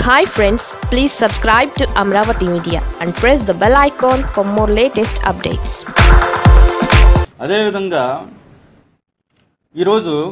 hi friends please subscribe to Amaravati media and press the bell icon for more latest updates అదేవిధంగా ఈరోజు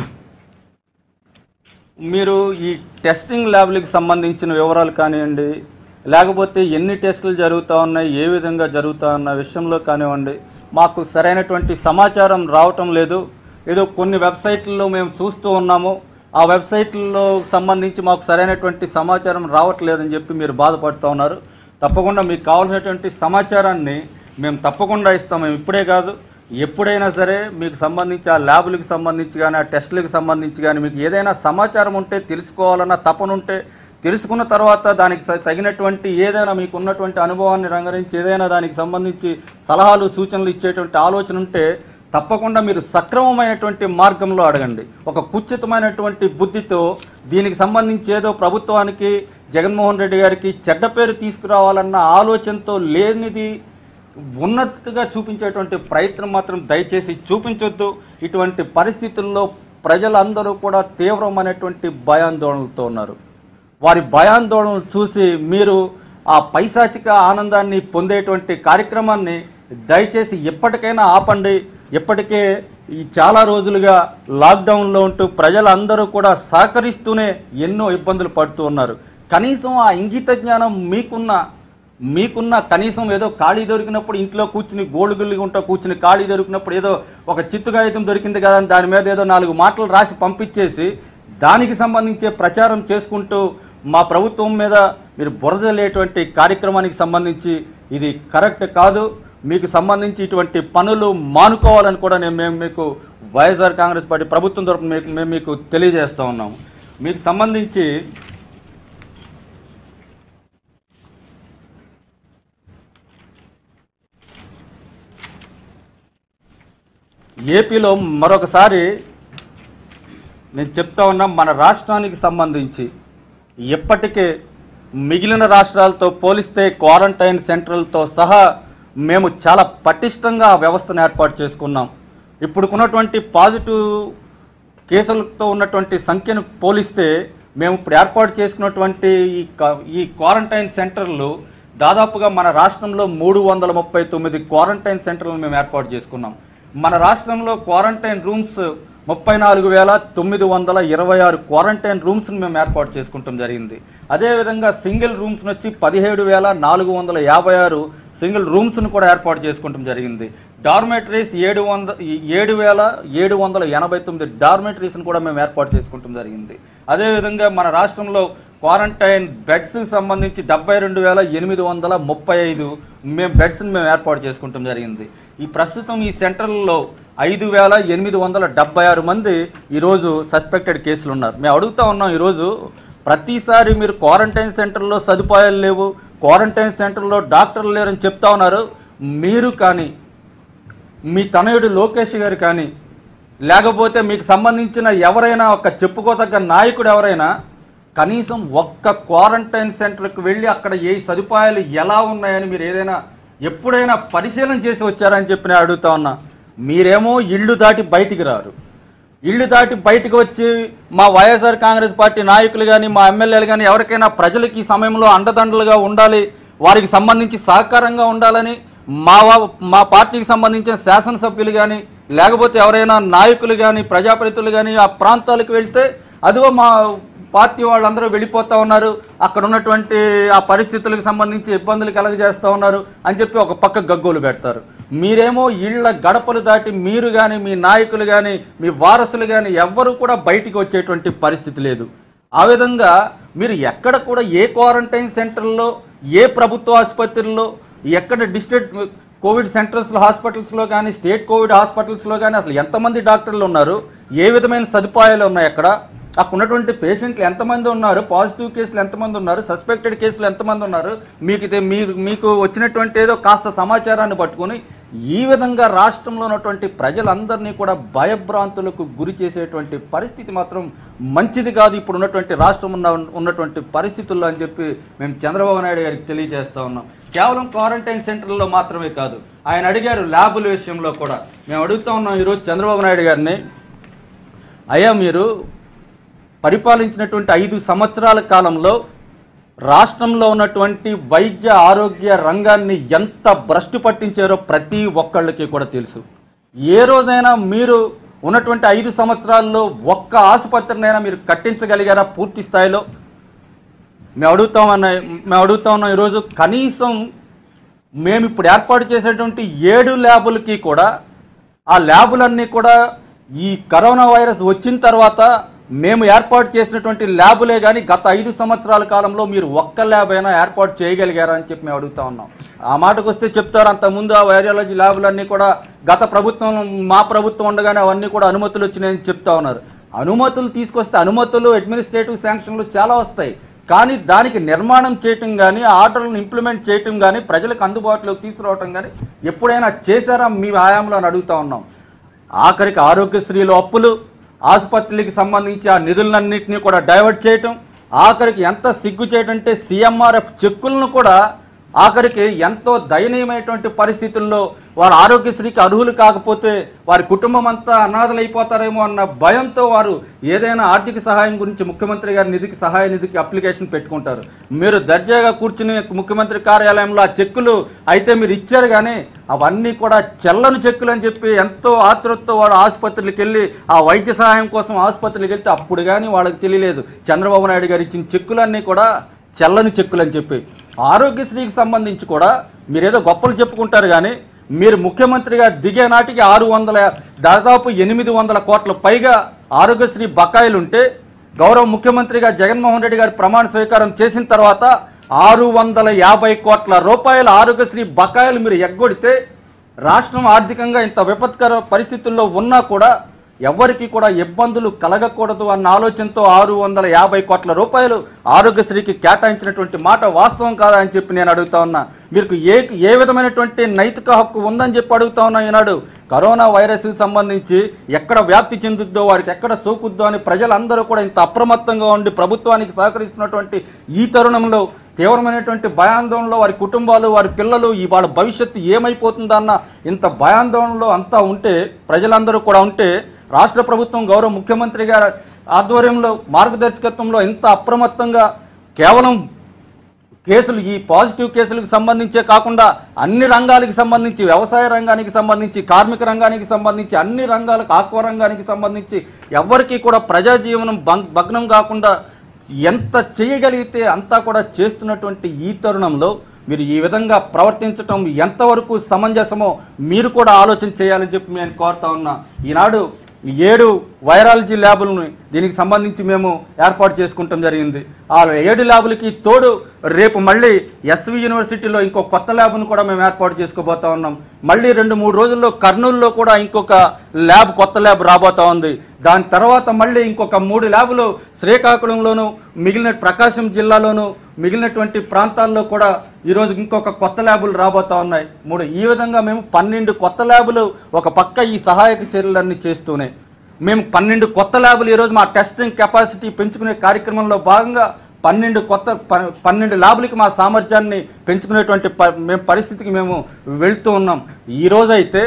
మీరు ఈ testing ల్యాబ్లకు సంబంధించిన వివరాలు కానివ్వండి లేకపోతే ఎన్ని టెస్టులు జరుగుతూ ఉన్నాయి ఏ విధంగా జరుగుతూ ఉన్న విషయంలో కానివ్వండి మాకు సరైనటువంటి సమాచారం రావటం లేదు ఏదో కొన్ని వెబ్సైట్లలో మేము చూస్తూ ఉన్నాము ఆ వెబ్సైట్లలో సంబంధించి మాకు సరైనటువంటి సమాచారం రావట్లేదని చెప్పి మీరు బాధపడుతూ ఉన్నారు తప్పకుండా మీకు కావాల్సినటువంటి సమాచారాన్ని మేము తప్పకుండా ఇస్తాం మేము ఇప్పుడే కాదు ఎప్పుడైనా సరే మీకు సంబంధించి ఆ ల్యాబులకు సంబంధించి కానీ ఆ టెస్టులకు సంబంధించి కానీ మీకు ఏదైనా సమాచారం ఉంటే తెలుసుకోవాలన్న తపన ఉంటే తెలుసుకున్న తర్వాత దానికి స- తగినటువంటి ఏదైనా మీకు ఉన్నటువంటి అనుభవాన్ని రంగరించి ఏదైనా దానికి సంబంధించి సలహాలు సూచనలు ఇచ్చేటువంటి ఆలోచన ఉంటే తప్పకుండా మీరు సక్రమమైనటువంటి మార్గంలో అడగండి ఒక కుచితమైనటువంటి బుద్ధితో దీనికి సంబంధించి ఏదో ప్రభుత్వానికి జగన్మోహన్ రెడ్డి గారికి చెడ్డ పేరు తీసుకురావాలన్న ఆలోచనతో లేనిది ఉన్నట్టుగా చూపించేటువంటి ప్రయత్నం మాత్రం దయచేసి చూపించొద్దు ఇటువంటి పరిస్థితుల్లో ప్రజలందరూ కూడా తీవ్రమైనటువంటి భయాందోళనలతో ఉన్నారు వారి భయాందోళనలు చూసి మీరు ఆ పైశాచిక ఆనందాన్ని పొందేటువంటి కార్యక్రమాన్ని దయచేసి ఎప్పటికైనా ఆపండి ఇప్పటికే ఈ చాలా రోజులుగా లాక్డౌన్లో ఉంటూ ప్రజలందరూ కూడా సహకరిస్తూనే ఎన్నో ఇబ్బందులు పడుతూ ఉన్నారు కనీసం ఆ ఇంగిత జ్ఞానం మీకున్న మీకున్న కనీసం ఏదో ఖాళీ దొరికినప్పుడు ఇంట్లో కూర్చుని గోళ్ళుగుల్లిగా ఉంటా కూర్చుని ఖాళీ దొరికినప్పుడు ఏదో ఒక చిత్తు కాగితం దొరికింది కదా అని దాని మీద ఏదో నాలుగు మాటలు రాసి పంపించేసి దానికి సంబంధించే ప్రచారం చేసుకుంటూ మా ప్రభుత్వం మీద మీరు బురదలేటువంటి కార్యక్రమానికి సంబంధించి ఇది కరెక్ట్ కాదు మీకు సంబంధించి ఇటువంటి పనులు మానుకోవాలని కూడా నేను మేము మీకు వైఎస్ఆర్ కాంగ్రెస్ పార్టీ ప్రభుత్వం తరపున మీకు మేము మీకు తెలియజేస్తా ఉన్నాము మీకు సంబంధించి ఏపీలో మరొకసారి నేను చెప్తా ఉన్నా మన రాష్ట్రానికి సంబంధించి ఇప్పటికే మిగిలిన రాష్ట్రాలతో పోలిస్తే క్వారంటైన్ సెంటర్లతో సహా మేము చాలా పటిష్టంగా ఆ వ్యవస్థను ఏర్పాటు చేసుకున్నాం ఇప్పుడుకున్నటువంటి పాజిటివ్ కేసులతో ఉన్నటువంటి సంఖ్యను పోలిస్తే మేము ఇప్పుడు ఏర్పాటు చేసుకున్నటువంటి ఈ క- ఈ క్వారంటైన్ సెంటర్లు దాదాపుగా మన రాష్ట్రంలో మూడు వందల ముప్పై తొమ్మిది క్వారంటైన్ సెంటర్లను మేము ఏర్పాటు చేసుకున్నాం మన రాష్ట్రంలో క్వారంటైన్ రూమ్స్ ముప్పై నాలుగు వేల తొమ్మిది వందల ఇరవై ఆరు క్వారంటైన్ రూమ్స్ని మేము ఏర్పాటు చేసుకుంటాం జరిగింది అదేవిధంగా సింగిల్ రూమ్స్ వచ్చి పదిహేడు వేల నాలుగు వందల యాభై ఆరు సింగిల్ రూమ్స్ను కూడా ఏర్పాటు చేసుకుంటాం జరిగింది డార్మెటరీస్ ఏడు వంద ఏడు వేల ఏడు వందల ఎనభై తొమ్మిది డార్మెటరీస్ని కూడా మేము ఏర్పాటు చేసుకుంటాం జరిగింది అదేవిధంగా మన రాష్ట్రంలో క్వారంటైన్ బెడ్స్ సంబంధించి డెబ్బై రెండు వేల ఎనిమిది వందల ముప్పై ఐదు మేము బెడ్స్ని మేము ఏర్పాటు చేసుకుంటాం జరిగింది ఈ ప్రస్తుతం ఈ సెంటర్లలో ఐదు వేల ఎనిమిది వందల డెబ్బై ఆరు మంది ఈరోజు సస్పెక్టెడ్ కేసులు ఉన్నారు మేము అడుగుతా ఉన్నాం ఈరోజు ప్రతిసారి మీరు క్వారంటైన్ సెంటర్లో సదుపాయాలు లేవు క్వారంటైన్ సెంటర్లో డాక్టర్లు లేరని చెప్తా ఉన్నారు మీరు కానీ మీ తనయుడు లోకేష్ గారు కానీ లేకపోతే మీకు సంబంధించిన ఎవరైనా ఒక చెప్పుకోదగ్గ నాయకుడు ఎవరైనా కనీసం ఒక్క క్వారంటైన్ సెంటర్కి వెళ్ళి అక్కడ ఏ సదుపాయాలు ఎలా ఉన్నాయని మీరు ఏదైనా ఎప్పుడైనా పరిశీలన చేసి వచ్చారని చెప్పి నేను అడుగుతా ఉన్నా మీరేమో ఇళ్ళు దాటి బయటికి రారు ఇళ్ళు దాటి బయటకు వచ్చి మా వైఎస్ఆర్ కాంగ్రెస్ పార్టీ నాయకులు కానీ మా ఎమ్మెల్యేలు కానీ ఎవరికైనా ప్రజలకి ఈ సమయంలో అండదండలుగా ఉండాలి వారికి సంబంధించి సహకారంగా ఉండాలని మా వా- మా పార్టీకి సంబంధించిన శాసనసభ్యులు కానీ లేకపోతే ఎవరైనా నాయకులు కానీ ప్రజాప్రతినిధులు కానీ ఆ ప్రాంతాలకు వెళ్తే అదిగో మా పార్టీ వాళ్ళందరూ వెళ్ళిపోతా ఉన్నారు అక్కడ ఉన్నటువంటి ఆ పరిస్థితులకు సంబంధించి ఇబ్బందులు కలగజేస్తూ ఉన్నారు అని చెప్పి ఒక పక్క గగ్గోలు పెడతారు మీరేమో ఇళ్ల గడపలు దాటి మీరు కానీ మీ నాయకులు కానీ మీ వారసులు కానీ ఎవ్వరూ కూడా బయటికి వచ్చేటువంటి పరిస్థితి లేదు ఆ విధంగా మీరు ఎక్కడ కూడా ఏ క్వారంటైన్ సెంటర్లో ఏ ప్రభుత్వ ఆసుపత్రుల్లో ఎక్కడ డిస్ట్రిక్ట్ కోవిడ్ సెంటర్స్లో హాస్పిటల్స్లో కానీ స్టేట్ కోవిడ్ హాస్పిటల్స్లో కానీ అసలు ఎంతమంది డాక్టర్లు ఉన్నారు ఏ విధమైన సదుపాయాలు ఉన్నాయి అక్కడ అక్కడ ఉన్నటువంటి పేషెంట్లు ఎంతమంది ఉన్నారు పాజిటివ్ కేసులు ఎంతమంది ఉన్నారు సస్పెక్టెడ్ కేసులు ఎంతమంది ఉన్నారు మీకు ఇది- మీరు మీకు వచ్చినటువంటి ఏదో కాస్త సమాచారాన్ని పట్టుకొని ఈ విధంగా రాష్ట్రంలో ఉన్నటువంటి ప్రజలందరినీ కూడా భయభ్రాంతులకు గురి చేసేటువంటి పరిస్థితి మాత్రం మంచిది కాదు ఇప్పుడు ఉన్నటువంటి రాష్ట్రం ఉన్న ఉన్నటువంటి పరిస్థితుల్లో అని చెప్పి మేము చంద్రబాబు నాయుడు గారికి తెలియజేస్తా ఉన్నాం కేవలం క్వారంటైన్ సెంటర్లో మాత్రమే కాదు ఆయన అడిగారు ల్యాబుల విషయంలో కూడా మేము అడుగుతా ఉన్నాం ఈరోజు చంద్రబాబు నాయుడు గారిని అయ్యా మీరు పరిపాలించినటువంటి ఐదు సంవత్సరాల కాలంలో రాష్ట్రంలో ఉన్నటువంటి వైద్య ఆరోగ్య రంగాన్ని ఎంత భ్రష్టు పట్టించారో ప్రతి ఒక్కళ్ళకి కూడా తెలుసు ఏ రోజైనా మీరు ఉన్నటువంటి ఐదు సంవత్సరాల్లో ఒక్క ఆసుపత్రినైనా మీరు కట్టించగలిగారా పూర్తి స్థాయిలో మేము అడుగుతామన్న మేము అడుగుతా ఉన్నాం ఈరోజు కనీసం మేము ఇప్పుడు ఏర్పాటు చేసేటువంటి ఏడు ల్యాబులకి కూడా ఆ ల్యాబులన్నీ కూడా ఈ కరోనా వైరస్ వచ్చిన తర్వాత మేము ఏర్పాటు చేసినటువంటి ల్యాబులే కానీ గత ఐదు సంవత్సరాల కాలంలో మీరు ఒక్క ల్యాబ్ అయినా ఏర్పాటు చేయగలిగారా అని చెప్పి మేము అడుగుతా ఉన్నాం ఆ మాటకు వస్తే చెప్తారు అంతకుముందు ఆ వైరాలజీ ల్యాబులన్నీ కూడా గత ప్రభుత్వం మా ప్రభుత్వం ఉండగానే అవన్నీ కూడా అనుమతులు వచ్చినాయని చెప్తా ఉన్నారు అనుమతులు తీసుకొస్తే అనుమతులు అడ్మినిస్ట్రేటివ్ శాంక్షన్లు చాలా వస్తాయి కానీ దానికి నిర్మాణం చేయటం కానీ ఆర్డర్లను ఇంప్లిమెంట్ చేయటం కానీ ప్రజలకు అందుబాటులోకి తీసుకురావటం కానీ ఎప్పుడైనా చేశారా మీ హయాంలో అని అడుగుతా ఉన్నాం ఆఖరికి ఆరోగ్యశ్రీలో అప్పులు ఆసుపత్రులకి సంబంధించి ఆ నిధులన్నింటినీ కూడా డైవర్ట్ చేయటం ఆఖరికి ఎంత సిగ్గు చేయటంటే సీఎంఆర్ఎఫ్ చెక్కులను కూడా ఆఖరికి ఎంతో దయనీయమైనటువంటి పరిస్థితుల్లో వారు ఆరోగ్యశ్రీకి అర్హులు కాకపోతే వారి కుటుంబం అంతా అనాథలైపోతారేమో అన్న భయంతో వారు ఏదైనా ఆర్థిక సహాయం గురించి ముఖ్యమంత్రి గారి నిధికి సహాయ నిధికి అప్లికేషన్ పెట్టుకుంటారు మీరు దర్జాగా కూర్చుని ముఖ్యమంత్రి కార్యాలయంలో ఆ చెక్కులు అయితే మీరు ఇచ్చారు కానీ అవన్నీ కూడా చెల్లని చెక్కులు అని చెప్పి ఎంతో ఆతృతతో వాడు ఆసుపత్రులకు వెళ్ళి ఆ వైద్య సహాయం కోసం ఆసుపత్రికి వెళ్తే అప్పుడు కానీ వాళ్ళకి తెలియలేదు చంద్రబాబు నాయుడు గారు ఇచ్చిన చెక్కులన్నీ కూడా చెల్లని చెక్కులు అని చెప్పి ఆరోగ్యశ్రీకి సంబంధించి కూడా మీరేదో గొప్పలు చెప్పుకుంటారు కానీ మీరు ముఖ్యమంత్రిగా దిగే నాటికి ఆరు వందల దాదాపు ఎనిమిది వందల కోట్ల పైగా ఆరోగ్యశ్రీ బకాయిలు ఉంటే గౌరవ ముఖ్యమంత్రిగా జగన్మోహన్ రెడ్డి గారు ప్రమాణ స్వీకారం చేసిన తర్వాత ఆరు వందల యాభై కోట్ల రూపాయల ఆరోగ్యశ్రీ బకాయిలు మీరు ఎగ్గొడితే రాష్ట్రం ఆర్థికంగా ఇంత విపత్కర పరిస్థితుల్లో ఉన్నా కూడా ఎవరికి కూడా ఇబ్బందులు కలగకూడదు అన్న ఆలోచనతో ఆరు వందల యాభై కోట్ల రూపాయలు ఆరోగ్యశ్రీకి కేటాయించినటువంటి మాట వాస్తవం కాదా అని చెప్పి నేను అడుగుతా ఉన్నా మీకు ఏ ఏ విధమైనటువంటి నైతిక హక్కు ఉందని చెప్పి అడుగుతా ఉన్నా ఈనాడు కరోనా వైరస్కి సంబంధించి ఎక్కడ వ్యాప్తి చెందుద్దో వారికి ఎక్కడ సోకుద్దో అని ప్రజలందరూ కూడా ఇంత అప్రమత్తంగా ఉండి ప్రభుత్వానికి సహకరిస్తున్నటువంటి ఈ తరుణంలో తీవ్రమైనటువంటి భయాందోళనలో వారి కుటుంబాలు వారి పిల్లలు ఈ వాళ్ళ భవిష్యత్తు ఏమైపోతుందన్న ఇంత భయాందోళనలో అంతా ఉంటే ప్రజలందరూ కూడా ఉంటే రాష్ట్ర ప్రభుత్వం గౌరవ ముఖ్యమంత్రి గారి ఆధ్వర్యంలో మార్గదర్శకత్వంలో ఇంత అప్రమత్తంగా కేవలం కేసులు ఈ పాజిటివ్ కేసులకు సంబంధించే కాకుండా అన్ని రంగాలకు సంబంధించి వ్యవసాయ రంగానికి సంబంధించి కార్మిక రంగానికి సంబంధించి అన్ని రంగాలకు ఆక్వా రంగానికి సంబంధించి ఎవరికి కూడా ప్రజా జీవనం భం- భగ్నం కాకుండా ఎంత చేయగలిగితే అంతా కూడా చేస్తున్నటువంటి ఈ తరుణంలో మీరు ఈ విధంగా ప్రవర్తించటం ఎంతవరకు సమంజసమో మీరు కూడా ఆలోచన చేయాలని చెప్పి నేను కోరుతా ఉన్నా ఈనాడు ఈ ఏడు వైరాలజీ ల్యాబులను దీనికి సంబంధించి మేము ఏర్పాటు చేసుకుంటాం జరిగింది ఆ ఏడు ల్యాబులకి తోడు రేపు మళ్ళీ ఎస్వి యూనివర్సిటీలో ఇంకో కొత్త ల్యాబ్ను కూడా మేము ఏర్పాటు చేసుకోబోతా ఉన్నాం మళ్ళీ రెండు మూడు రోజుల్లో కర్నూలులో కూడా ఇంకొక ల్యాబ్ కొత్త ల్యాబ్ రాబోతా ఉంది దాని తర్వాత మళ్ళీ ఇంకొక మూడు ల్యాబులు శ్రీకాకుళంలోను మిగిలిన ప్రకాశం జిల్లాలోను మిగిలినటువంటి ప్రాంతాల్లో కూడా ఈరోజు ఇంకొక కొత్త ల్యాబులు రాబోతా ఉన్నాయి మూడు ఈ విధంగా మేము పన్నెండు కొత్త ల్యాబులు ఒక పక్క ఈ సహాయక చర్యలన్నీ చేస్తూనే మేము పన్నెండు కొత్త ల్యాబులు ఈరోజు మా టెస్టింగ్ కెపాసిటీ పెంచుకునే కార్యక్రమంలో భాగంగా పన్నెండు కొత్త ప- పన్నెండు ల్యాబులకి మా సామర్థ్యాన్ని పెంచుకునేటువంటి ప- మేము పరిస్థితికి మేము వెళ్తూ ఉన్నాం ఈ రోజైతే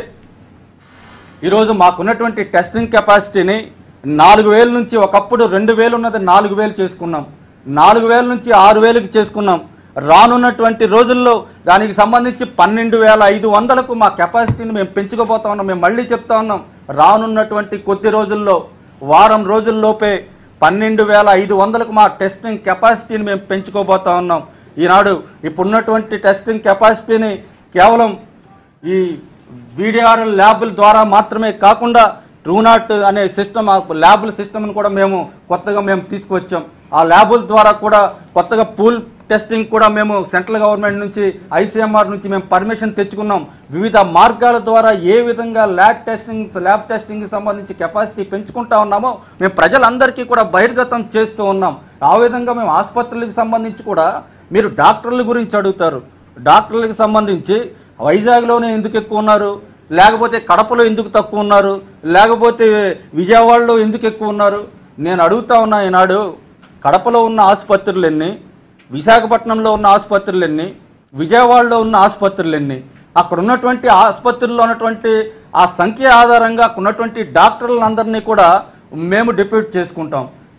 ఈరోజు మాకున్నటువంటి టెస్టింగ్ కెపాసిటీని నాలుగు వేల నుంచి ఒకప్పుడు రెండు వేలు ఉన్నది నాలుగు వేలు చేసుకున్నాం నాలుగు వేల నుంచి ఆరు వేలకు చేసుకున్నాం రానున్నటువంటి రోజుల్లో దానికి సంబంధించి పన్నెండు వేల ఐదు వందలకు మా కెపాసిటీని మేము పెంచుకోబోతా ఉన్నాం మేము మళ్ళీ చెప్తా ఉన్నాం రానున్నటువంటి కొద్ది రోజుల్లో వారం రోజుల్లోపే పన్నెండు వేల ఐదు వందలకు మా టెస్టింగ్ కెపాసిటీని మేము పెంచుకోబోతా ఉన్నాం ఈనాడు ఇప్పుడున్నటువంటి టెస్టింగ్ కెపాసిటీని కేవలం ఈ వీడిఆర్ఎల్ ల్యాబుల ద్వారా మాత్రమే కాకుండా ట్రూనాట్ అనే సిస్టమ్ ల్యాబుల సిస్టమ్ను కూడా మేము కొత్తగా మేము తీసుకువచ్చాం ఆ ల్యాబుల ద్వారా కూడా కొత్తగా పూల్ టెస్టింగ్ కూడా మేము సెంట్రల్ గవర్నమెంట్ నుంచి ఐసీఎంఆర్ నుంచి మేము పర్మిషన్ తెచ్చుకున్నాం వివిధ మార్గాల ద్వారా ఏ విధంగా ల్యాబ్ టెస్టింగ్ ల్యాబ్ టెస్టింగ్కి సంబంధించి కెపాసిటీ పెంచుకుంటా ఉన్నామో మేము ప్రజలందరికీ కూడా బహిర్గతం చేస్తూ ఉన్నాం ఆ విధంగా మేము ఆసుపత్రులకు సంబంధించి కూడా మీరు డాక్టర్ల గురించి అడుగుతారు డాక్టర్లకు సంబంధించి వైజాగ్లోనే ఎందుకు ఎక్కువ ఉన్నారు లేకపోతే కడపలో ఎందుకు తక్కువ ఉన్నారు లేకపోతే విజయవాడలో ఎందుకు ఎక్కువ ఉన్నారు నేను అడుగుతా ఉన్నా ఈనాడు కడపలో ఉన్న ఆసుపత్రులు ఎన్ని విశాఖపట్నంలో ఉన్న ఆసుపత్రులు ఎన్ని విజయవాడలో ఉన్న ఆసుపత్రులు ఎన్ని అక్కడ ఉన్నటువంటి ఆసుపత్రుల్లో ఉన్నటువంటి ఆ సంఖ్య ఆధారంగా అక్కడ ఉన్నటువంటి డాక్టర్లందరినీ కూడా మేము డిప్యూట్ చేసుకుంటాం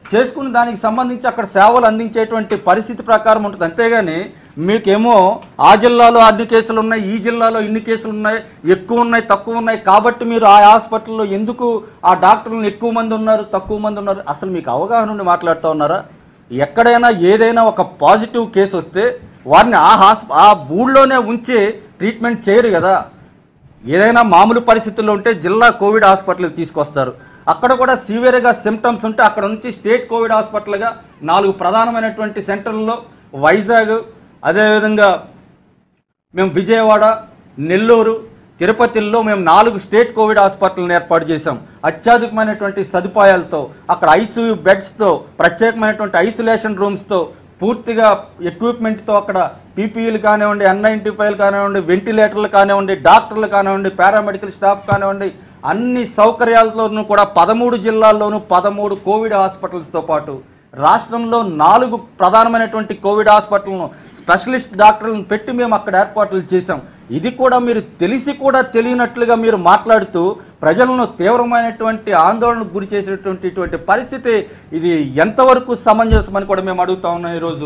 చేసుకుని దానికి సంబంధించి అక్కడ సేవలు అందించేటువంటి పరిస్థితి ప్రకారం ఉంటుంది అంతేగాని మీకేమో ఆ జిల్లాలో అన్ని కేసులు ఉన్నాయి ఈ జిల్లాలో ఇన్ని కేసులు ఉన్నాయి ఎక్కువ ఉన్నాయి తక్కువ ఉన్నాయి కాబట్టి మీరు ఆ హాస్పిటల్లో ఎందుకు ఆ డాక్టర్లు ఎక్కువ మంది ఉన్నారు తక్కువ మంది ఉన్నారు అసలు మీకు అవగాహన ఉండి మాట్లాడుతూ ఉన్నారా ఎక్కడైనా ఏదైనా ఒక పాజిటివ్ కేసు వస్తే వారిని ఆ హాస్ప ఆ ఊళ్ళోనే ఉంచి ట్రీట్మెంట్ చేయరు కదా ఏదైనా మామూలు పరిస్థితుల్లో ఉంటే జిల్లా కోవిడ్ హాస్పిటల్కి తీసుకొస్తారు అక్కడ కూడా సివియర్గా సిమ్టమ్స్ ఉంటే అక్కడ నుంచి స్టేట్ కోవిడ్ హాస్పిటల్గా నాలుగు ప్రధానమైనటువంటి సెంటర్లలో వైజాగ్ అదేవిధంగా మేము విజయవాడ నెల్లూరు తిరుపతిలో మేము నాలుగు స్టేట్ కోవిడ్ హాస్పిటల్ని ఏర్పాటు చేశాం అత్యాధునికమైనటువంటి సదుపాయాలతో అక్కడ ఐసీయూ బెడ్స్తో ప్రత్యేకమైనటువంటి ఐసోలేషన్ రూమ్స్తో పూర్తిగా ఎక్విప్మెంట్తో అక్కడ పీపీఈలు కానివ్వండి ఎన్ నైంటీ ఫైవ్ కానివ్వండి వెంటిలేటర్లు కానివ్వండి డాక్టర్లు కానివ్వండి పారామెడికల్ స్టాఫ్ కానివ్వండి అన్ని సౌకర్యాలతోనూ కూడా పదమూడు జిల్లాల్లోనూ పదమూడు కోవిడ్ హాస్పిటల్స్తో పాటు రాష్ట్రంలో నాలుగు ప్రధానమైనటువంటి కోవిడ్ హాస్పిటల్ను స్పెషలిస్ట్ డాక్టర్లను పెట్టి మేము అక్కడ ఏర్పాట్లు చేశాం ఇది కూడా మీరు తెలిసి కూడా తెలియనట్లుగా మీరు మాట్లాడుతూ ప్రజలను తీవ్రమైనటువంటి ఆందోళనకు గురి చేసేటువంటి ఇటువంటి పరిస్థితి ఇది ఎంతవరకు సమంజసమని కూడా మేము అడుగుతా ఉన్నాం ఈరోజు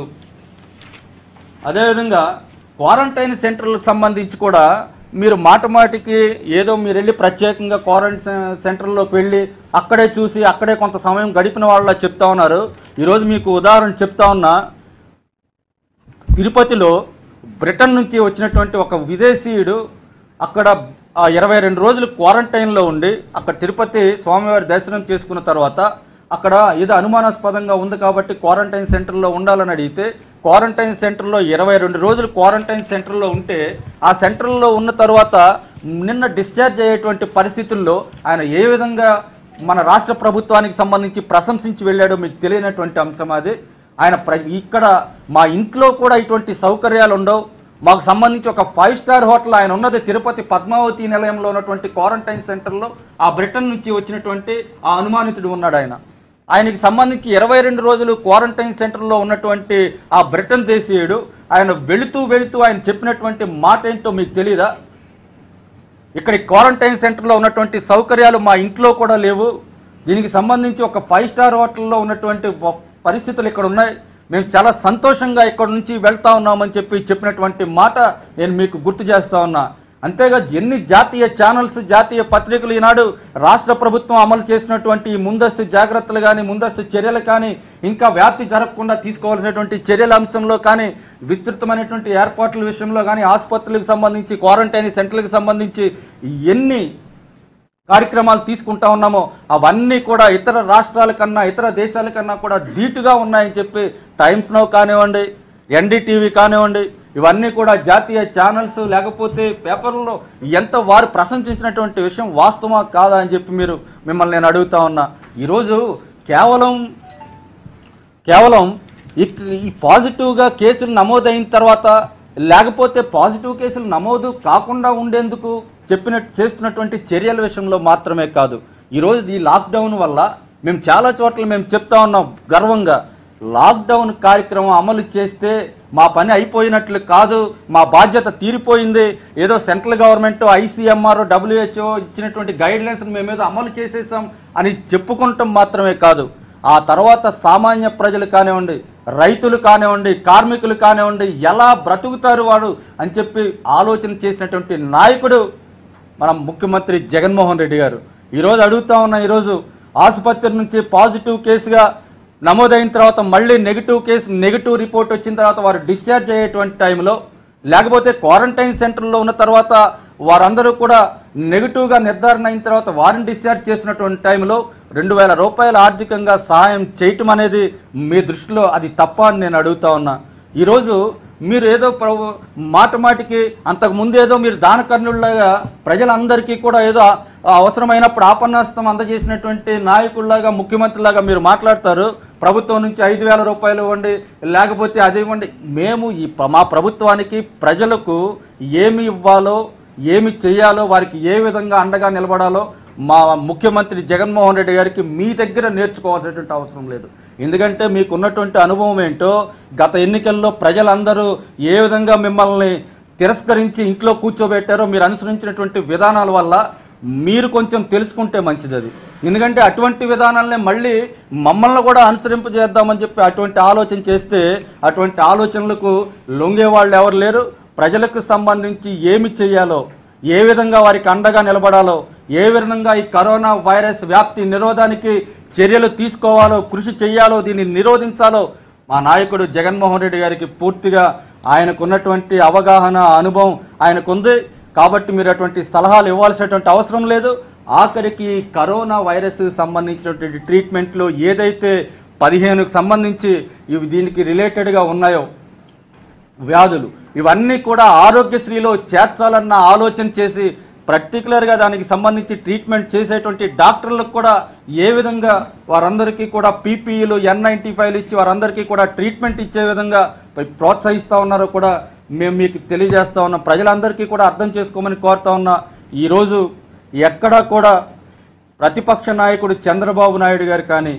అదేవిధంగా క్వారంటైన్ సెంటర్లకు సంబంధించి కూడా మీరు మాట మాటికి ఏదో మీరు వెళ్ళి ప్రత్యేకంగా క్వారంటైన్ సెంటర్లోకి వెళ్ళి అక్కడే చూసి అక్కడే కొంత సమయం గడిపిన వాళ్ళ చెప్తా ఉన్నారు ఈరోజు మీకు ఉదాహరణ చెప్తా ఉన్నా తిరుపతిలో బ్రిటన్ నుంచి వచ్చినటువంటి ఒక విదేశీయుడు అక్కడ ఆ ఇరవై రెండు రోజులు క్వారంటైన్లో ఉండి అక్కడ తిరుపతి స్వామివారి దర్శనం చేసుకున్న తర్వాత అక్కడ ఏదో అనుమానాస్పదంగా ఉంది కాబట్టి క్వారంటైన్ సెంటర్లో ఉండాలని అడిగితే క్వారంటైన్ సెంటర్లో ఇరవై రెండు రోజులు క్వారంటైన్ సెంటర్లో ఉంటే ఆ సెంటర్లో ఉన్న తర్వాత నిన్న డిశ్చార్జ్ అయ్యేటువంటి పరిస్థితుల్లో ఆయన ఏ విధంగా మన రాష్ట్ర ప్రభుత్వానికి సంబంధించి ప్రశంసించి వెళ్ళాడో మీకు తెలియనటువంటి అంశం అది ఆయన ప్ర ఇక్కడ మా ఇంట్లో కూడా ఇటువంటి సౌకర్యాలు ఉండవు మాకు సంబంధించి ఒక ఫైవ్ స్టార్ హోటల్ ఆయన ఉన్నది తిరుపతి పద్మావతి నిలయంలో ఉన్నటువంటి క్వారంటైన్ సెంటర్లో ఆ బ్రిటన్ నుంచి వచ్చినటువంటి ఆ అనుమానితుడు ఉన్నాడు ఆయన ఆయనకి సంబంధించి ఇరవై రెండు రోజులు క్వారంటైన్ సెంటర్లో ఉన్నటువంటి ఆ బ్రిటన్ దేశీయుడు ఆయన వెళుతూ వెళుతూ ఆయన చెప్పినటువంటి మాట ఏంటో మీకు తెలియదా ఇక్కడ ఈ క్వారంటైన్ సెంటర్లో ఉన్నటువంటి సౌకర్యాలు మా ఇంట్లో కూడా లేవు దీనికి సంబంధించి ఒక ఫైవ్ స్టార్ హోటల్లో ఉన్నటువంటి వ- పరిస్థితులు ఇక్కడ ఉన్నాయి మేము చాలా సంతోషంగా ఇక్కడ నుంచి వెళ్తా ఉన్నామని చెప్పి చెప్పినటువంటి మాట నేను మీకు గుర్తు చేస్తా ఉన్నా అంతేగా ఎన్ని జాతీయ ఛానల్స్ జాతీయ పత్రికలు ఈనాడు రాష్ట్ర ప్రభుత్వం అమలు చేసినటువంటి ఈ ముందస్తు జాగ్రత్తలు కానీ ముందస్తు చర్యలు కానీ ఇంకా వ్యాప్తి జరగకుండా తీసుకోవాల్సినటువంటి చర్యల అంశంలో కానీ విస్తృతమైనటువంటి ఏర్పాట్ల విషయంలో కానీ ఆసుపత్రులకు సంబంధించి క్వారంటైన్ సెంటర్లకు సంబంధించి ఎన్ని కార్యక్రమాలు తీసుకుంటా ఉన్నామో అవన్నీ కూడా ఇతర రాష్ట్రాల కన్నా ఇతర దేశాల కన్నా కూడా ధీటుగా ఉన్నాయని చెప్పి టైమ్స్ నౌ కానివ్వండి ఎన్డీటీవీ కానివ్వండి ఇవన్నీ కూడా జాతీయ ఛానల్స్ లేకపోతే పేపర్లలో ఎంత వారు ప్రశంసించినటువంటి విషయం వాస్తవమా కాదా అని చెప్పి మీరు మిమ్మల్ని నేను అడుగుతా ఉన్నా ఈరోజు కేవలం కేవలం ఇక్- ఈ పాజిటివ్గా కేసులు నమోదైన తర్వాత లేకపోతే పాజిటివ్ కేసులు నమోదు కాకుండా ఉండేందుకు చెప్పిన చేస్తున్నటువంటి చర్యల విషయంలో మాత్రమే కాదు ఈరోజు ఈ లాక్డౌన్ వల్ల మేము చాలా చోట్ల మేము చెప్తా ఉన్నాం గర్వంగా లాక్డౌన్ కార్యక్రమం అమలు చేస్తే మా పని అయిపోయినట్లు కాదు మా బాధ్యత తీరిపోయింది ఏదో సెంట్రల్ గవర్నమెంట్ ఐసీఎంఆర్ డబ్ల్యూహెచ్ఓ ఇచ్చినటువంటి గైడ్ లైన్స్ మేము ఏదో అమలు చేసేసాం అని చెప్పుకుంటాం మాత్రమే కాదు ఆ తర్వాత సామాన్య ప్రజలు కానివ్వండి రైతులు కానివ్వండి కార్మికులు కానివ్వండి ఎలా బ్రతుకుతారు వాడు అని చెప్పి ఆలోచన చేసినటువంటి నాయకుడు మన ముఖ్యమంత్రి జగన్మోహన్ రెడ్డి గారు ఈరోజు అడుగుతా ఉన్న ఈరోజు ఆసుపత్రి నుంచి పాజిటివ్ కేసుగా నమోదైన తర్వాత మళ్ళీ నెగిటివ్ కేసు నెగిటివ్ రిపోర్ట్ వచ్చిన తర్వాత వారు డిశ్చార్జ్ అయ్యేటువంటి టైంలో లేకపోతే క్వారంటైన్ సెంటర్లో ఉన్న తర్వాత వారందరూ కూడా నెగిటివ్గా నిర్ధారణ అయిన తర్వాత వారిని డిశ్చార్జ్ చేసినటువంటి టైంలో రెండు వేల రూపాయల ఆర్థికంగా సహాయం చేయటం అనేది మీ దృష్టిలో అది తప్ప అని నేను అడుగుతా ఉన్నా ఈరోజు మీరు ఏదో ప్రభు మాట మాటికి అంతకు ముందు ఏదో మీరు దానకర్ణుల్లాగా ప్రజలందరికీ కూడా ఏదో ఆ అవసరమైనప్పుడు ఆపన్నాస్తం అందజేసినటువంటి నాయకుల్లాగా ముఖ్యమంత్రిలాగా మీరు మాట్లాడతారు ప్రభుత్వం నుంచి ఐదు వేల రూపాయలు ఇవ్వండి లేకపోతే అది ఇవ్వండి మేము ఈ ప్ర- మా ప్రభుత్వానికి ప్రజలకు ఏమి ఇవ్వాలో ఏమి చేయాలో వారికి ఏ విధంగా అండగా నిలబడాలో మా ముఖ్యమంత్రి జగన్మోహన్ రెడ్డి గారికి మీ దగ్గర నేర్చుకోవాల్సినటువంటి అవసరం లేదు ఎందుకంటే మీకు ఉన్నటువంటి అనుభవం ఏంటో గత ఎన్నికల్లో ప్రజలందరూ ఏ విధంగా మిమ్మల్ని తిరస్కరించి ఇంట్లో కూర్చోబెట్టారో మీరు అనుసరించినటువంటి విధానాల వల్ల మీరు కొంచెం తెలుసుకుంటే మంచిది అది ఎందుకంటే అటువంటి విధానాలనే మళ్ళీ మమ్మల్ని కూడా అనుసరింప చేద్దామని చెప్పి అటువంటి ఆలోచన చేస్తే అటువంటి ఆలోచనలకు లొంగే వాళ్ళు ఎవరు లేరు ప్రజలకు సంబంధించి ఏమి చేయాలో ఏ విధంగా వారికి అండగా నిలబడాలో ఏ విధంగా ఈ కరోనా వైరస్ వ్యాప్తి నిరోధానికి చర్యలు తీసుకోవాలో కృషి చేయాలో దీన్ని నిరోధించాలో మా నాయకుడు జగన్మోహన్ రెడ్డి గారికి పూర్తిగా ఆయనకున్నటువంటి అవగాహన అనుభవం ఆయనకుంది కాబట్టి మీరు అటువంటి సలహాలు ఇవ్వాల్సినటువంటి అవసరం లేదు ఆఖరికి కరోనా వైరస్ సంబంధించినటువంటి ట్రీట్మెంట్లు ఏదైతే పదిహేనుకు సంబంధించి ఇవి దీనికి రిలేటెడ్గా ఉన్నాయో వ్యాధులు ఇవన్నీ కూడా ఆరోగ్యశ్రీలో చేర్చాలన్న ఆలోచన చేసి పర్టికులర్గా దానికి సంబంధించి ట్రీట్మెంట్ చేసేటువంటి డాక్టర్లకు కూడా ఏ విధంగా వారందరికీ కూడా పీపీఈలు ఎన్ నైంటీ ఫైవ్లు ఇచ్చి వారందరికీ కూడా ట్రీట్మెంట్ ఇచ్చే విధంగా ప్రోత్సహిస్తూ ఉన్నారో కూడా మేము మీకు తెలియజేస్తా ఉన్నాం ప్రజలందరికీ కూడా అర్థం చేసుకోమని కోరుతా ఉన్నా ఈరోజు ఎక్కడా కూడా ప్రతిపక్ష నాయకుడు చంద్రబాబు నాయుడు గారు కానీ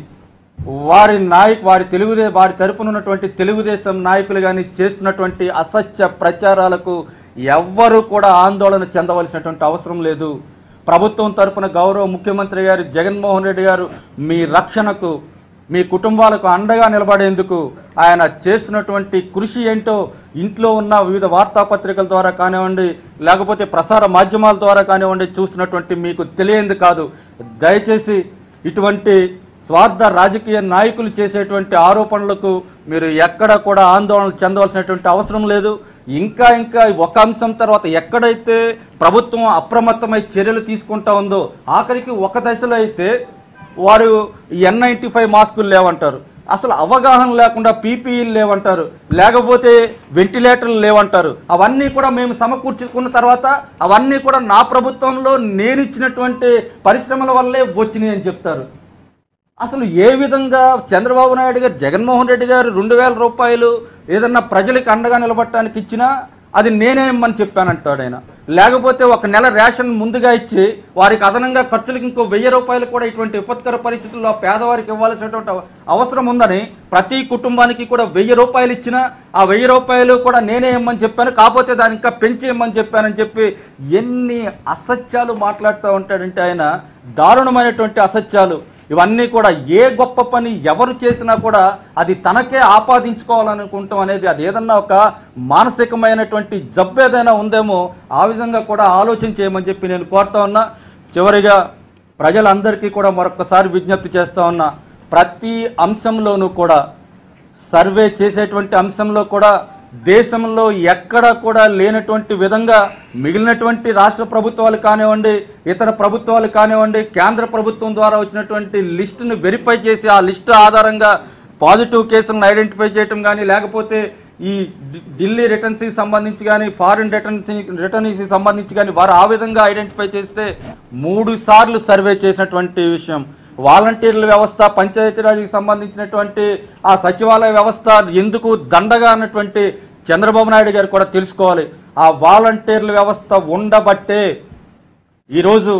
వారి నాయకు వారి తెలుగుదే వారి తరపున ఉన్నటువంటి తెలుగుదేశం నాయకులు కానీ చేస్తున్నటువంటి అసత్య ప్రచారాలకు ఎవ్వరూ కూడా ఆందోళన చెందవలసినటువంటి అవసరం లేదు ప్రభుత్వం తరపున గౌరవ ముఖ్యమంత్రి గారు జగన్మోహన్ రెడ్డి గారు మీ రక్షణకు మీ కుటుంబాలకు అండగా నిలబడేందుకు ఆయన చేస్తున్నటువంటి కృషి ఏంటో ఇంట్లో ఉన్న వివిధ వార్తాపత్రికల ద్వారా కానివ్వండి లేకపోతే ప్రసార మాధ్యమాల ద్వారా కానివ్వండి చూస్తున్నటువంటి మీకు తెలియంది కాదు దయచేసి ఇటువంటి స్వార్థ రాజకీయ నాయకులు చేసేటువంటి ఆరోపణలకు మీరు ఎక్కడ కూడా ఆందోళన చెందవలసినటువంటి అవసరం లేదు ఇంకా ఇంకా ఒక అంశం తర్వాత ఎక్కడైతే ప్రభుత్వం అప్రమత్తమై చర్యలు తీసుకుంటా ఉందో ఆఖరికి ఒక దశలో అయితే వారు ఎన్ నైంటీ ఫైవ్ మాస్కులు లేవంటారు అసలు అవగాహన లేకుండా పీపీఈలు లేవంటారు లేకపోతే వెంటిలేటర్లు లేవంటారు అవన్నీ కూడా మేము సమకూర్చుకున్న తర్వాత అవన్నీ కూడా నా ప్రభుత్వంలో నేను ఇచ్చినటువంటి పరిశ్రమల వల్లే వచ్చినాయి అని చెప్తారు అసలు ఏ విధంగా చంద్రబాబు నాయుడు గారు జగన్మోహన్ రెడ్డి గారు రెండు వేల రూపాయలు ఏదన్నా ప్రజలకు అండగా నిలబడటానికి ఇచ్చినా అది నేనే ఇమ్మని చెప్పానంటాడు ఆయన లేకపోతే ఒక నెల రేషన్ ముందుగా ఇచ్చి వారికి అదనంగా ఖర్చులకు ఇంకో వెయ్యి రూపాయలు కూడా ఇటువంటి విపత్కర పరిస్థితుల్లో పేదవారికి ఇవ్వాల్సినటువంటి అవ- అవసరం ఉందని ప్రతి కుటుంబానికి కూడా వెయ్యి రూపాయలు ఇచ్చినా ఆ వెయ్యి రూపాయలు కూడా నేనే ఇమ్మని చెప్పాను కాకపోతే దాన్ని ఇంకా పెంచి ఇమ్మని చెప్పానని చెప్పి ఎన్ని అసత్యాలు మాట్లాడుతూ ఉంటాడంటే ఆయన దారుణమైనటువంటి అసత్యాలు ఇవన్నీ కూడా ఏ గొప్ప పని ఎవరు చేసినా కూడా అది తనకే ఆపాదించుకోవాలనుకుంటాం అనేది అది ఏదన్నా ఒక మానసికమైనటువంటి జబ్బు ఏదైనా ఉందేమో ఆ విధంగా కూడా ఆలోచన చేయమని చెప్పి నేను కోరుతా ఉన్నా చివరిగా ప్రజలందరికీ కూడా మరొకసారి విజ్ఞప్తి చేస్తా ఉన్నా ప్రతి అంశంలోనూ కూడా సర్వే చేసేటువంటి అంశంలో కూడా దేశంలో ఎక్కడ కూడా లేనటువంటి విధంగా మిగిలినటువంటి రాష్ట్ర ప్రభుత్వాలు కానివ్వండి ఇతర ప్రభుత్వాలు కానివ్వండి కేంద్ర ప్రభుత్వం ద్వారా వచ్చినటువంటి లిస్టును వెరిఫై చేసి ఆ లిస్టు ఆధారంగా పాజిటివ్ కేసులను ఐడెంటిఫై చేయటం కానీ లేకపోతే ఈ ఢి- ఢిల్లీ రిటర్న్స్కి సంబంధించి కానీ ఫారిన్ రిటర్న్స్ రిటర్న్స్కి సంబంధించి కానీ వారు ఆ విధంగా ఐడెంటిఫై చేస్తే మూడు సార్లు సర్వే చేసినటువంటి విషయం వాలంటీర్ల వ్యవస్థ పంచాయతీరాజ్కి సంబంధించినటువంటి ఆ సచివాలయ వ్యవస్థ ఎందుకు దండగా అన్నటువంటి చంద్రబాబు నాయుడు గారు కూడా తెలుసుకోవాలి ఆ వాలంటీర్ల వ్యవస్థ ఉండబట్టే ఈరోజు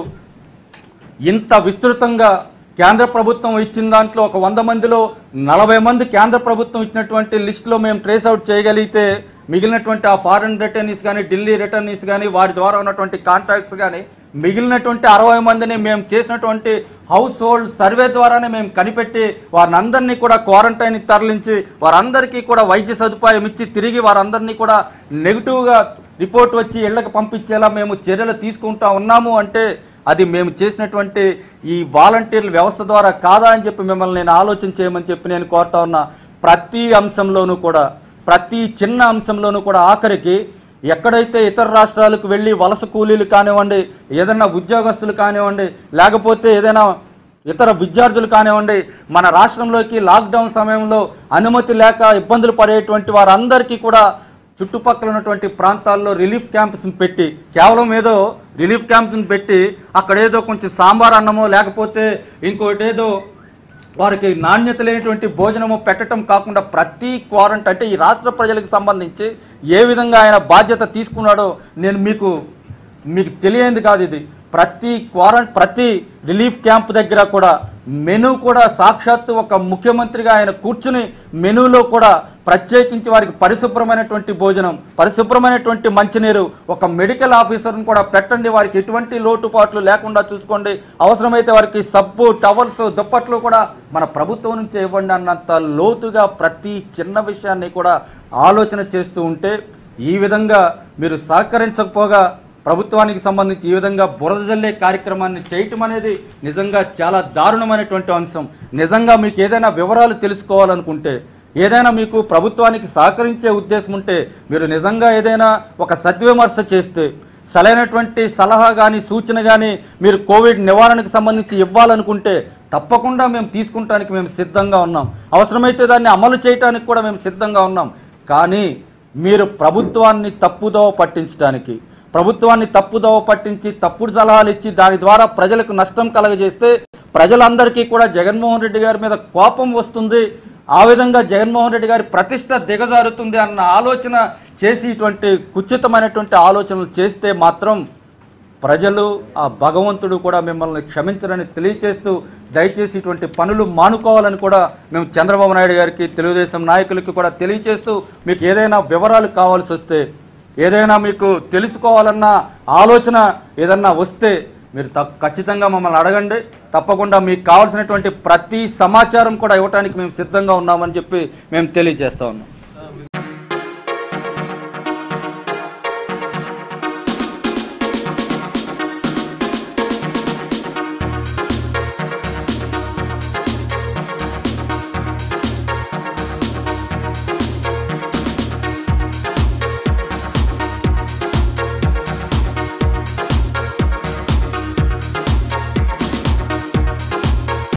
ఇంత విస్తృతంగా కేంద్ర ప్రభుత్వం ఇచ్చిన దాంట్లో ఒక వంద మందిలో నలభై మంది కేంద్ర ప్రభుత్వం ఇచ్చినటువంటి లిస్టులో మేము ట్రేస్ అవుట్ చేయగలిగితే మిగిలినటువంటి ఆ ఫారెన్ రిటర్నీస్ కానీ ఢిల్లీ రిటర్నీస్ కానీ వారి ద్వారా ఉన్నటువంటి కాంట్రాక్ట్స్ కానీ మిగిలినటువంటి అరవై మందిని మేము చేసినటువంటి హౌస్ హోల్డ్ సర్వే ద్వారానే మేము కనిపెట్టి వారిని అందరినీ కూడా క్వారంటైన్ తరలించి వారందరికీ కూడా వైద్య సదుపాయం ఇచ్చి తిరిగి వారందరినీ కూడా నెగిటివ్గా రిపోర్ట్ వచ్చి ఇళ్లకు పంపించేలా మేము చర్యలు తీసుకుంటా ఉన్నాము అంటే అది మేము చేసినటువంటి ఈ వాలంటీర్ల వ్యవస్థ ద్వారా కాదా అని చెప్పి మిమ్మల్ని నేను ఆలోచన చేయమని చెప్పి నేను కోరుతా ఉన్నా ప్రతి అంశంలోనూ కూడా ప్రతి చిన్న అంశంలోనూ కూడా ఆఖరికి ఎక్కడైతే ఇతర రాష్ట్రాలకు వెళ్ళి వలస కూలీలు కానివ్వండి ఏదైనా ఉద్యోగస్తులు కానివ్వండి లేకపోతే ఏదైనా ఇతర విద్యార్థులు కానివ్వండి మన రాష్ట్రంలోకి లాక్డౌన్ సమయంలో అనుమతి లేక ఇబ్బందులు పడేటువంటి వారందరికీ కూడా చుట్టుపక్కల ఉన్నటువంటి ప్రాంతాల్లో రిలీఫ్ క్యాంప్స్ని పెట్టి కేవలం ఏదో రిలీఫ్ క్యాంప్స్ని పెట్టి అక్కడ ఏదో కొంచెం సాంబార్ అన్నమో లేకపోతే ఇంకోటి ఏదో వారికి నాణ్యత లేనటువంటి భోజనము పెట్టడం కాకుండా ప్రతి క్వారంట్ అంటే ఈ రాష్ట్ర ప్రజలకు సంబంధించి ఏ విధంగా ఆయన బాధ్యత తీసుకున్నాడో నేను మీకు మీకు తెలియంది కాదు ఇది ప్రతి క్వారంట్ ప్రతి రిలీఫ్ క్యాంప్ దగ్గర కూడా మెనూ కూడా సాక్షాత్తు ఒక ముఖ్యమంత్రిగా ఆయన కూర్చుని మెనూలో కూడా ప్రత్యేకించి వారికి పరిశుభ్రమైనటువంటి భోజనం పరిశుభ్రమైనటువంటి మంచినీరు ఒక మెడికల్ ఆఫీసర్ని కూడా పెట్టండి వారికి ఎటువంటి లోటుపాట్లు లేకుండా చూసుకోండి అవసరమైతే వారికి సబ్బు టవల్స్ దుప్పట్లు కూడా మన ప్రభుత్వం నుంచే ఇవ్వండి అన్నంత లోతుగా ప్రతి చిన్న విషయాన్ని కూడా ఆలోచన చేస్తూ ఉంటే ఈ విధంగా మీరు సహకరించకపోగా ప్రభుత్వానికి సంబంధించి ఈ విధంగా బురద జల్లే కార్యక్రమాన్ని చేయటం అనేది నిజంగా చాలా దారుణమైనటువంటి అంశం నిజంగా మీకు ఏదైనా వివరాలు తెలుసుకోవాలనుకుంటే ఏదైనా మీకు ప్రభుత్వానికి సహకరించే ఉద్దేశం ఉంటే మీరు నిజంగా ఏదైనా ఒక సద్విమర్శ చేస్తే సరైనటువంటి సలహా కానీ సూచన కానీ మీరు కోవిడ్ నివారణకు సంబంధించి ఇవ్వాలనుకుంటే తప్పకుండా మేము తీసుకుంటానికి మేము సిద్ధంగా ఉన్నాం అవసరమైతే దాన్ని అమలు చేయడానికి కూడా మేము సిద్ధంగా ఉన్నాం కానీ మీరు ప్రభుత్వాన్ని తప్పుదోవ పట్టించడానికి ప్రభుత్వాన్ని తప్పుదోవ పట్టించి తప్పుడు సలహాలు ఇచ్చి దాని ద్వారా ప్రజలకు నష్టం కలగజేస్తే ప్రజలందరికీ కూడా జగన్మోహన్ రెడ్డి గారి మీద కోపం వస్తుంది ఆ విధంగా జగన్మోహన్ రెడ్డి గారి ప్రతిష్ట దిగజారుతుంది అన్న ఆలోచన చేసి ఇటువంటి కుచితమైనటువంటి ఆలోచనలు చేస్తే మాత్రం ప్రజలు ఆ భగవంతుడు కూడా మిమ్మల్ని క్షమించరని తెలియచేస్తూ దయచేసి ఇటువంటి పనులు మానుకోవాలని కూడా మేము చంద్రబాబు నాయుడు గారికి తెలుగుదేశం నాయకులకి కూడా తెలియచేస్తూ మీకు ఏదైనా వివరాలు కావాల్సి వస్తే ఏదైనా మీకు తెలుసుకోవాలన్న ఆలోచన ఏదన్నా వస్తే మీరు త- ఖచ్చితంగా మమ్మల్ని అడగండి తప్పకుండా మీకు కావాల్సినటువంటి ప్రతి సమాచారం కూడా ఇవ్వడానికి మేము సిద్ధంగా ఉన్నామని చెప్పి మేము తెలియజేస్తా ఉన్నాం